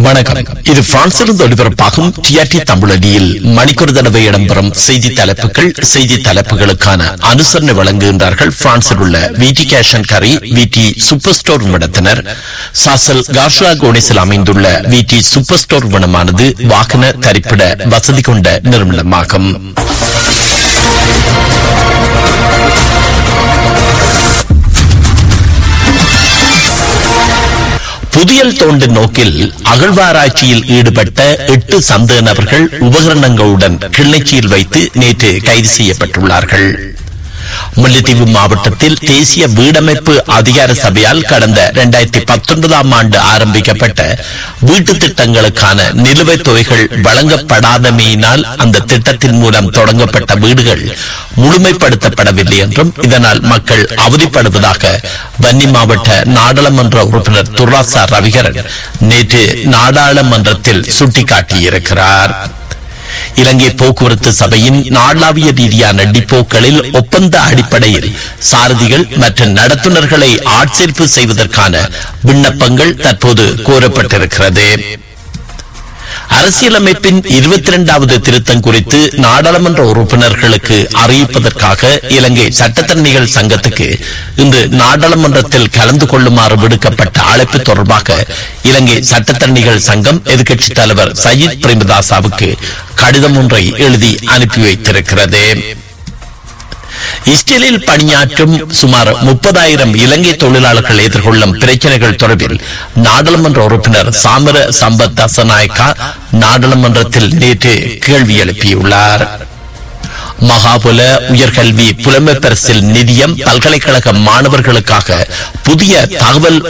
வணக்கம் இது பிரான்சிலிருந்து ஒலிபரப்பாகும் டிஆர்டி தமிழடியில் மணிக்கொரு தடவை இடம்பெறும் செய்தி தலைப்புகள் செய்தி தலைப்புகளுக்கான அனுசரணை வழங்குகின்றார்கள் பிரான்சில் உள்ள விடி கேஷன் கரி விடி சூப்பர் ஸ்டோர் நிறுவனத்தினர் சாசல் கார்ஷா கோனிஸில் அமைந்துள்ள விடி சூப்பர் ஸ்டோர் நிறுவனமானது வாகன தரிப்பிட வசதி கொண்ட நிறுவனமாகும் புதியல் தோண்டும் நோக்கில் அகழ்வாராய்ச்சியில் ஈடுபட்ட எட்டு சந்தேக நபர்கள் உபகரணங்களுடன் கிள்ளச்சியில் வைத்து நேற்று கைது செய்யப்பட்டுள்ளார்கள் முல்லைத்தீவு மாவட்டத்தில் தேசிய வீடமைப்பு அதிகார சபையால் கடந்த இரண்டாயிரத்தி பத்தொன்பதாம் ஆண்டு ஆரம்பிக்கப்பட்ட வீட்டு திட்டங்களுக்கான நிலுவைத் தொகைகள் வழங்கப்படாதமையினால் அந்த திட்டத்தின் மூலம் தொடங்கப்பட்ட வீடுகள் முழுமைப்படுத்தப்படவில்லை என்றும் இதனால் மக்கள் அவதிப்படுவதாக வன்னி மாவட்ட நாடாளுமன்ற உறுப்பினர் துர்ராசா ரவிகரன் நேற்று நாடாளுமன்றத்தில் சுட்டிக்காட்டியிருக்கிறார் இலங்கை போக்குவரத்து சபையின் நாளாவிய ரீதியான டிப்போக்களில் ஒப்பந்த அடிப்படையில் சாரதிகள் மற்றும் நடத்துனர்களை ஆட்சேர்ப்பு செய்வதற்கான விண்ணப்பங்கள் தற்போது கோரப்பட்டிருக்கிறது அரசியலமைப்பின் இருபத்தி இரண்டாவது திருத்தம் குறித்து நாடாளுமன்ற உறுப்பினர்களுக்கு அறிவிப்பதற்காக இலங்கை சட்டத்தரணிகள் சங்கத்துக்கு இன்று நாடாளுமன்றத்தில் கலந்து கொள்ளுமாறு விடுக்கப்பட்ட அழைப்பு தொடர்பாக இலங்கை சட்டத்தரணிகள் சங்கம் எதிர்க்கட்சித் தலைவர் சயித் பிரேமதாசாவுக்கு கடிதம் ஒன்றை எழுதி அனுப்பி வைத்திருக்கிறது இஸ்ரேலில் பணியாற்றும் சுமார் முப்பதாயிரம் இலங்கை தொழிலாளர்கள் எதிர்கொள்ளும் பிரச்சனைகள் தொடர்பில் நாடாளுமன்ற உறுப்பினர் சாமர சம்பத் தசநாயக்கா நாடாளுமன்றத்தில் நேற்று கேள்வி எழுப்பியுள்ளார் மகாபுல உயர்கல்வி புலமை பரிசில் நிதியம் பல்கலைக்கழக மாணவர்களுக்காக புதிய தகவல்